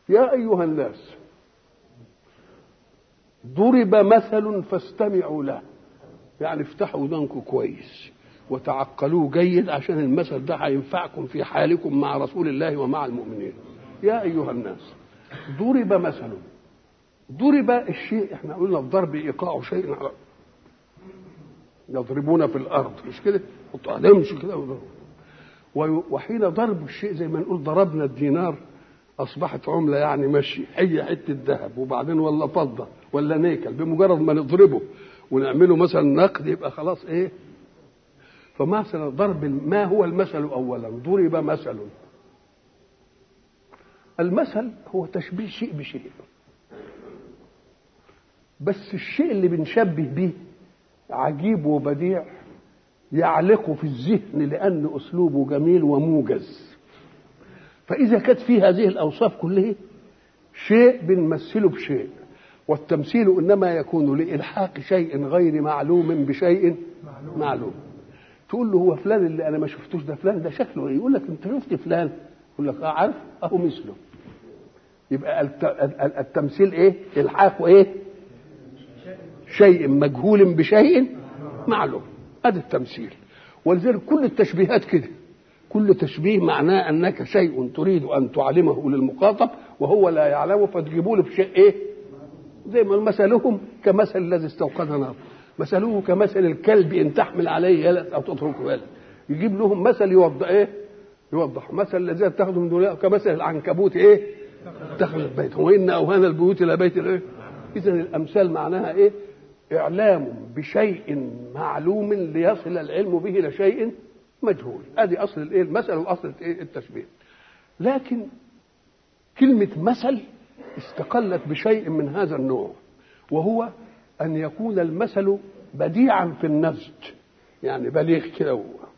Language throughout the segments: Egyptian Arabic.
يا أيها الناس ضرب مثل فاستمعوا له يعني افتحوا ودانكم كويس وتعقلوه جيد عشان المثل ده هينفعكم في حالكم مع رسول الله ومع المؤمنين يا أيها الناس ضرب مثل ضرب الشيء احنا قلنا الضرب ايقاع شيء على يضربون في الارض مش كده نمشي كده وحين ضرب الشيء زي ما نقول ضربنا الدينار اصبحت عمله يعني ماشي هي حته ذهب وبعدين ولا فضه ولا نيكل بمجرد ما نضربه ونعمله مثلا نقد يبقى خلاص ايه فمثلا ضرب ما هو المثل اولا ضرب مثل المثل هو تشبيه شيء بشيء بس الشيء اللي بنشبه به عجيب وبديع يعلق في الذهن لأن أسلوبه جميل وموجز فإذا كانت في هذه الأوصاف كلها شيء بنمثله بشيء والتمثيل إنما يكون لإلحاق شيء غير معلوم بشيء معلوم, معلوم. تقول له هو فلان اللي أنا ما شفتوش ده فلان ده شكله إيه يقول لك أنت شفت فلان يقول لك عارف أهو مثله يبقى التمثيل إيه إلحاقه إيه شيء مجهول بشيء معلوم هذا التمثيل ولذلك كل التشبيهات كده كل تشبيه معناه انك شيء تريد ان تعلمه للمخاطب وهو لا يعلمه فتجيبوا له بشيء ايه زي ما مثلهم كمثل الذي استوقد نار مثله كمثل الكلب ان تحمل عليه يلد او تتركه يلد يجيب لهم مثل يوضح ايه يوضح مثل الذي اتخذوا من دنيا كمثل العنكبوت ايه اتخذت بيته وان اوهان البيوت الى بيت الايه اذا الامثال معناها ايه إعلام بشيء معلوم ليصل العلم به إلى شيء مجهول هذه أصل الإيه المثل وأصل الإيه التشبيه لكن كلمة مثل استقلت بشيء من هذا النوع وهو أن يكون المثل بديعا في النسج يعني بليغ كده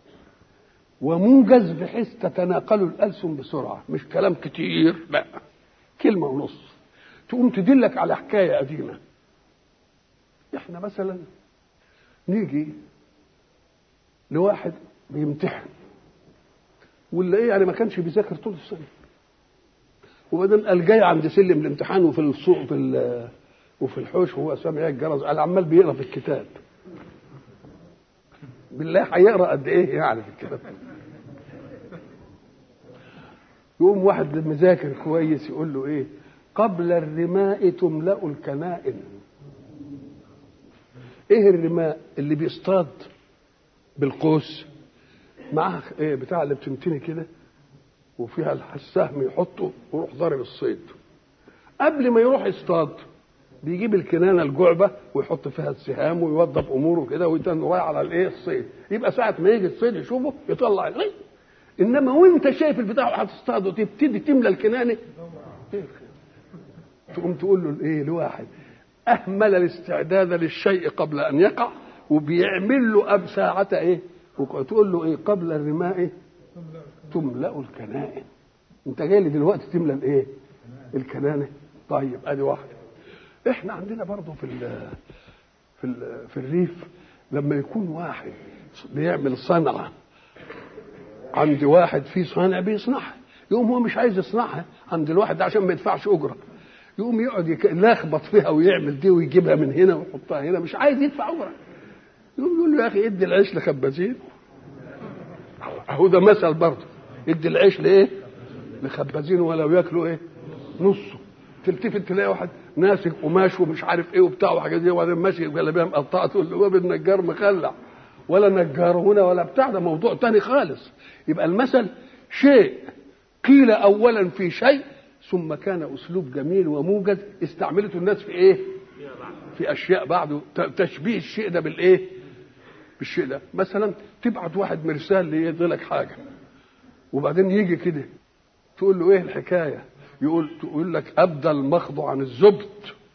وموجز بحيث تتناقل الألسن بسرعة مش كلام كتير لا كلمة ونص تقوم تدلك على حكاية قديمة احنا مثلا نيجي لواحد بيمتحن ولا ايه يعني ما كانش بيذاكر طول السنه وبعدين قال جاي عند سلم الامتحان وفي السوق في وفي الحوش وهو سامع الجرس قال عمال بيقرا في الكتاب بالله هيقرا قد ايه يعني في الكتاب يقوم واحد مذاكر كويس يقول له ايه قبل الرماء تملأ الكنائن ايه الرماء اللي بيصطاد بالقوس معاه ايه بتاع اللي بتمتني كده وفيها السهم يحطه ويروح ضارب الصيد قبل ما يروح يصطاد بيجيب الكنانه الجعبه ويحط فيها السهام ويوظف اموره كده ويتن رايح على الايه الصيد يبقى ساعه ما يجي الصيد يشوفه يطلع الغي انما وانت شايف البتاع وهتصطاد وتبتدي تملى الكنانه تقوم تقول له ايه لواحد اهمل الاستعداد للشيء قبل ان يقع وبيعمل له اب ساعه ايه وتقول له ايه قبل الرماء تملا الكنائن انت جاي لي دلوقتي تملى الايه الكنانه طيب ادي واحده احنا عندنا برضه في ال في ال في الريف لما يكون واحد بيعمل صنعه عند واحد في صانع بيصنعها يقوم هو مش عايز يصنعها عند الواحد ده عشان ما يدفعش اجره يقوم يقعد يلخبط فيها ويعمل دي ويجيبها من هنا ويحطها هنا مش عايز يدفع اجره يقوم يقول له يا اخي ادي العيش لخبازين اهو ده مثل برضه ادي العيش لايه؟ لخبازين ولو ياكلوا ايه؟ نصه تلتفت تلاقي واحد ناسك قماش ومش عارف ايه وبتاع وحاجات دي وبعدين ماشي جلابيه مقطعه تقول له باب النجار مخلع ولا نجار هنا ولا بتاع ده موضوع تاني خالص يبقى المثل شيء قيل اولا في شيء ثم كان اسلوب جميل وموجز استعملته الناس في ايه؟ في اشياء بعده تشبيه الشيء ده بالايه؟ بالشيء ده مثلا تبعت واحد مرسال ليدي لك حاجه وبعدين يجي كده تقول له ايه الحكايه؟ يقول تقول لك ابدى المخض عن الزبد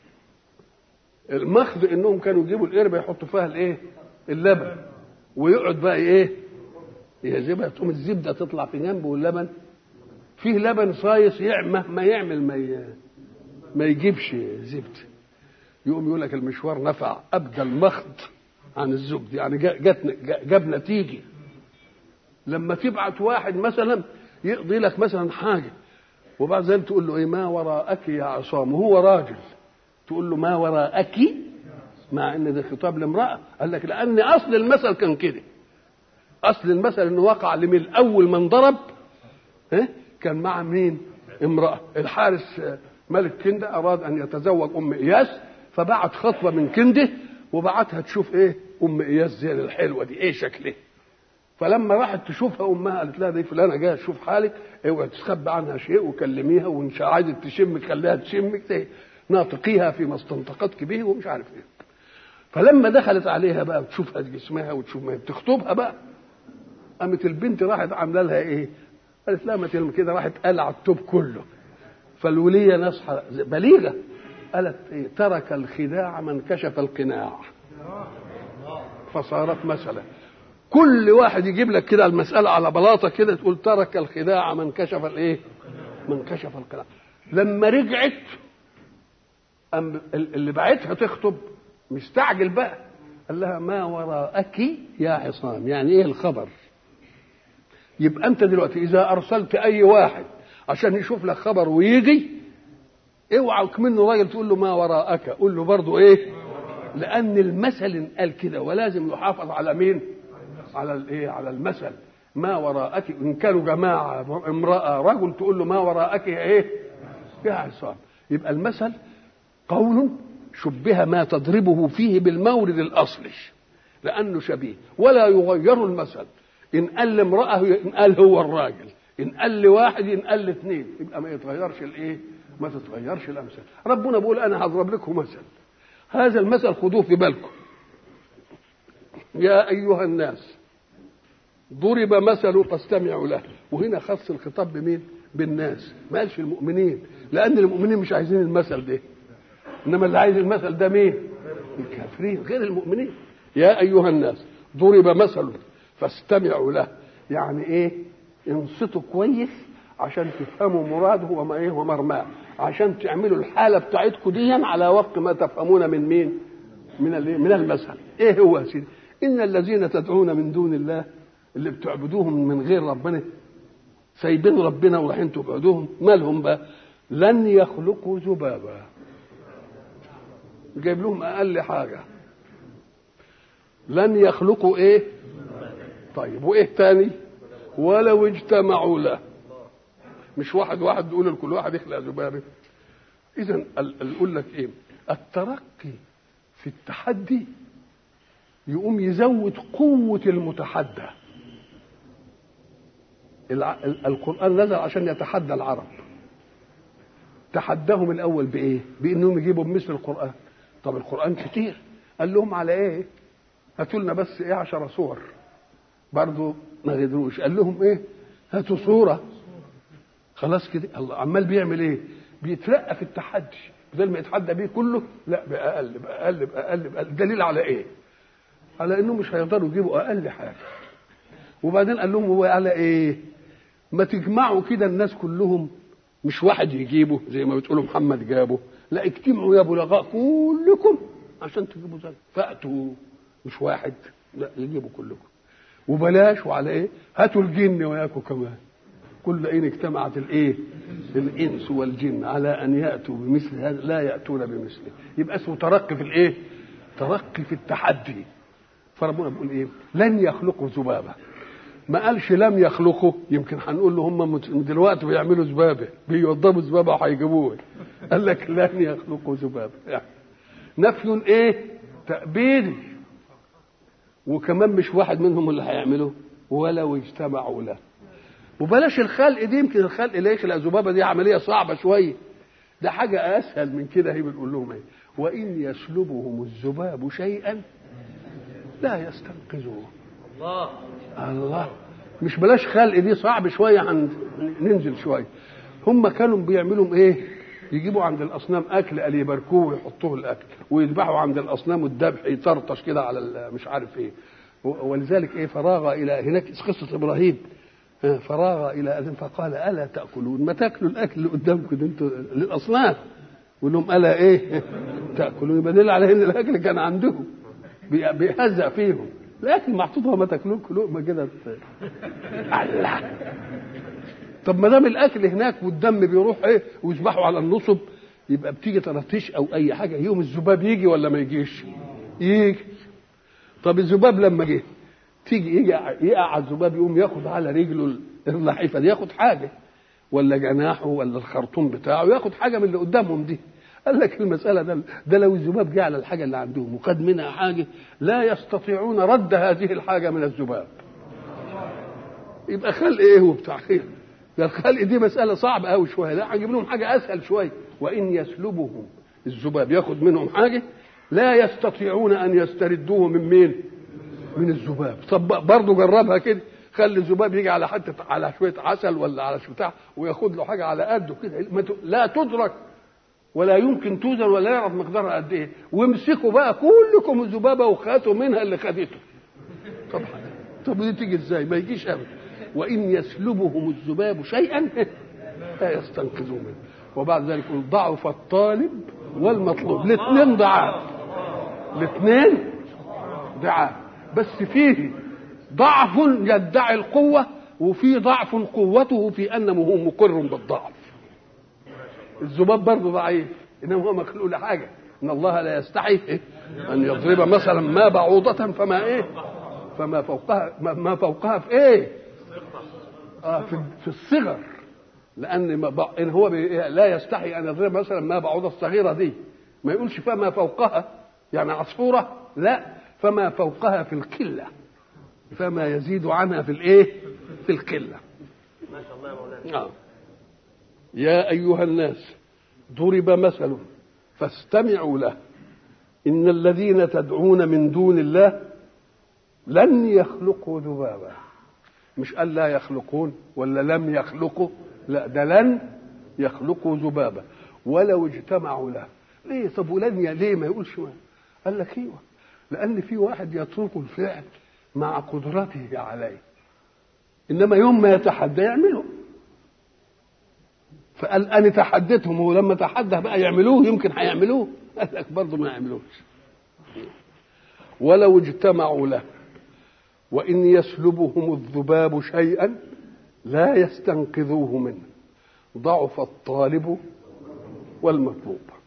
المخض انهم كانوا يجيبوا القربه يحطوا فيها الايه؟ اللبن ويقعد بقى ايه؟ يجيبها تقوم الزبده تطلع في جنبه واللبن فيه لبن صايص مهما يعمل ما ي... ما يجيبش زبده يقوم يقول لك المشوار نفع ابدى المخض عن الزبد يعني جت جاب نتيجه لما تبعت واحد مثلا يقضي لك مثلا حاجه وبعد ذلك تقول له ايه ما وراءك يا عصام وهو راجل تقول له ما وراءك مع ان ده خطاب لامراه قال لك لان اصل المثل كان كده اصل المثل انه وقع لمن اول من ضرب ها كان مع مين امراه الحارس ملك كنده اراد ان يتزوج ام اياس فبعت خطبه من كنده وبعتها تشوف ايه ام اياس زي الحلوه دي ايه شكلها فلما راحت تشوفها امها قالت لها دي فلانه جايه تشوف حالك اوعي تخبي عنها شيء وكلميها وان عايزه تشمك خليها تشمك ناطقيها فيما استنطقتك به ومش عارف ايه فلما دخلت عليها بقى وتشوفها جسمها وتشوف ما بتخطبها بقى قامت البنت راحت عامله لها ايه؟ قالت لها ما تلم كده راحت قلع التوب كله فالوليه نصحى بليغه قالت ايه ترك الخداع من كشف القناع فصارت مثلا كل واحد يجيب لك كده المسألة على بلاطة كده تقول ترك الخداع من كشف الايه؟ من كشف القناع. لما رجعت أم اللي بعتها تخطب مستعجل بقى قال لها ما وراءك يا عصام يعني ايه الخبر؟ يبقى انت دلوقتي اذا ارسلت اي واحد عشان يشوف لك خبر ويجي اوعى منه راجل تقول له ما وراءك قول له برضه ايه؟ لان المثل قال كده ولازم يحافظ على مين؟ على الايه على المثل ما وراءك ان كانوا جماعه امراه رجل تقول له ما وراءك يا ايه يا عصام يبقى المثل قول شبه ما تضربه فيه بالمورد الاصلي لانه شبيه ولا يغير المثل ان قال لامراه ان قال هو الراجل ان قال لواحد ان قال لاثنين يبقى ما يتغيرش الايه ما تتغيرش الامثال ربنا بيقول انا هضرب لكم مثل هذا المثل خذوه في بالكم يا ايها الناس ضرب مثل فاستمعوا له وهنا خص الخطاب بمين بالناس ما قالش المؤمنين لان المؤمنين مش عايزين المثل ده انما اللي عايز المثل ده مين الكافرين غير المؤمنين يا ايها الناس ضرب مثل فاستمعوا له يعني ايه انصتوا كويس عشان تفهموا مراده وما ايه ومرماه عشان تعملوا الحاله بتاعتكم دي على وفق ما تفهمون من مين من من المثل ايه هو يا سيدي ان الذين تدعون من دون الله اللي بتعبدوهم من غير ربنا سايبين ربنا ورايحين تعبدوهم مالهم بقى لن يخلقوا ذبابا جايب لهم اقل حاجه لن يخلقوا ايه طيب وايه تاني ولو اجتمعوا له مش واحد واحد يقول لكل واحد يخلق ذبابه اذا اقول لك ايه الترقي في التحدي يقوم يزود قوه المتحدى القرآن نزل عشان يتحدى العرب تحداهم الأول بإيه؟ بإنهم يجيبوا مثل القرآن طب القرآن كتير قال لهم على إيه؟ هاتوا لنا بس إيه عشر صور برضه ما قدروش قال لهم إيه؟ هاتوا صورة خلاص كده الله عمال بيعمل إيه؟ بيترقى في التحدي بدل ما يتحدى بيه كله لا بأقل بأقل بأقل, بأقل. دليل على إيه؟ على إنه مش هيقدروا يجيبوا أقل حاجة وبعدين قال لهم هو على إيه؟ ما تجمعوا كده الناس كلهم مش واحد يجيبه زي ما بتقولوا محمد جابه لا اجتمعوا يا بلغاء كلكم عشان تجيبوا زي فاتوا مش واحد لا يجيبوا كلكم وبلاش وعلى ايه هاتوا الجن وياكم كمان كل ان اجتمعت الايه الانس والجن على ان ياتوا بمثل هذا لا ياتون بمثله يبقى اسمه ترقي في الايه ترقي في التحدي فربنا بيقول ايه لن يخلقوا ذبابه ما قالش لم يخلقوا يمكن هنقول له هم دلوقتي بيعملوا ذبابه بيوضبوا ذبابه وهيجيبوه قال لك لن يخلقوا ذبابه يعني نفي ايه تأبيدي وكمان مش واحد منهم اللي هيعمله ولو اجتمعوا له وبلاش الخلق دي يمكن الخلق اللي يخلق ذبابه دي عمليه صعبه شويه ده حاجه اسهل من كده هي بنقول لهم ايه وان يسلبهم الذباب شيئا لا يستنقذوه الله الله مش بلاش خلق دي صعب شويه عن ننزل شويه هم كانوا بيعملوا ايه يجيبوا عند الاصنام اكل قال يباركوه ويحطوه الاكل ويذبحوا عند الاصنام والذبح يطرطش كده على مش عارف ايه ولذلك ايه فراغ الى هناك قصه ابراهيم فراغ الى اذن فقال الا تاكلون ما تاكلوا الاكل اللي قدامكم ده انتوا للاصنام يقول لهم الا ايه تاكلون يبقى دليل على ان الاكل كان عندهم بيهزأ فيهم لكن محطوط ما تاكلون لقمه كده الله طب ما دام الاكل هناك والدم بيروح ايه ويذبحوا على النصب يبقى بتيجي طرطيش او اي حاجه يوم الذباب يجي ولا ما يجيش يجي طب الذباب لما جه تيجي يجي يقع على الذباب يقوم ياخد على رجله اللحيفه دي ياخد حاجه ولا جناحه ولا الخرطوم بتاعه ياخد حاجه من اللي قدامهم دي قال لك المساله ده ده لو الذباب جه على الحاجه اللي عندهم وخد منها حاجه لا يستطيعون رد هذه الحاجه من الذباب يبقى خلق ايه وبتاع ايه ده الخلق دي مساله صعبه قوي شويه لا هنجيب لهم حاجه اسهل شويه وان يسلبهم الذباب ياخد منهم حاجه لا يستطيعون ان يستردوه من مين من الذباب طب برضه جربها كده خلي الذباب يجي على حته على شويه عسل ولا على شويه بتاع وياخد له حاجه على قده كده لا تدرك ولا يمكن توزن ولا يعرف مقدارها قد ايه وامسكوا بقى كلكم الذبابه وخاتوا منها اللي خدته طب طب دي تيجي ازاي ما يجيش ابدا وان يسلبهم الذباب شيئا لا يستنقذوا منه وبعد ذلك يقول ضعف الطالب والمطلوب الاثنين ضعاف الاثنين ضعاف بس فيه ضعف يدعي القوة وفي ضعف قوته في أنه هو مقر بالضعف الذباب برضه ضعيف إنما هو مخلوق لحاجة إن الله لا يستحي إيه؟ أن يضرب مثلا ما بعوضة فما إيه فما فوقها ما فوقها في إيه آه في, في الصغر لأن ما إن هو لا يستحي أن يضرب مثلا ما بعوضة الصغيرة دي ما يقولش فما فوقها يعني عصفورة لا فما فوقها في القلة فما يزيد عنها في الايه في القلة ما شاء الله يا مولانا آه. يا أيها الناس ضرب مثل فاستمعوا له إن الذين تدعون من دون الله لن يخلقوا ذبابا مش قال لا يخلقون ولا لم يخلقوا لا ده لن يخلقوا ذبابا ولو اجتمعوا له ليه طب ولن ي- ليه ما يقولش ما قال لك ايوه لان في واحد يترك الفعل مع قدرته عليه انما يوم ما يتحدى يعمله فقال انا تحديتهم ولما تحدى بقى يعملوه يمكن هيعملوه قال لك برضه ما يعملوش ولو اجتمعوا له وان يسلبهم الذباب شيئا لا يستنقذوه منه ضعف الطالب والمطلوب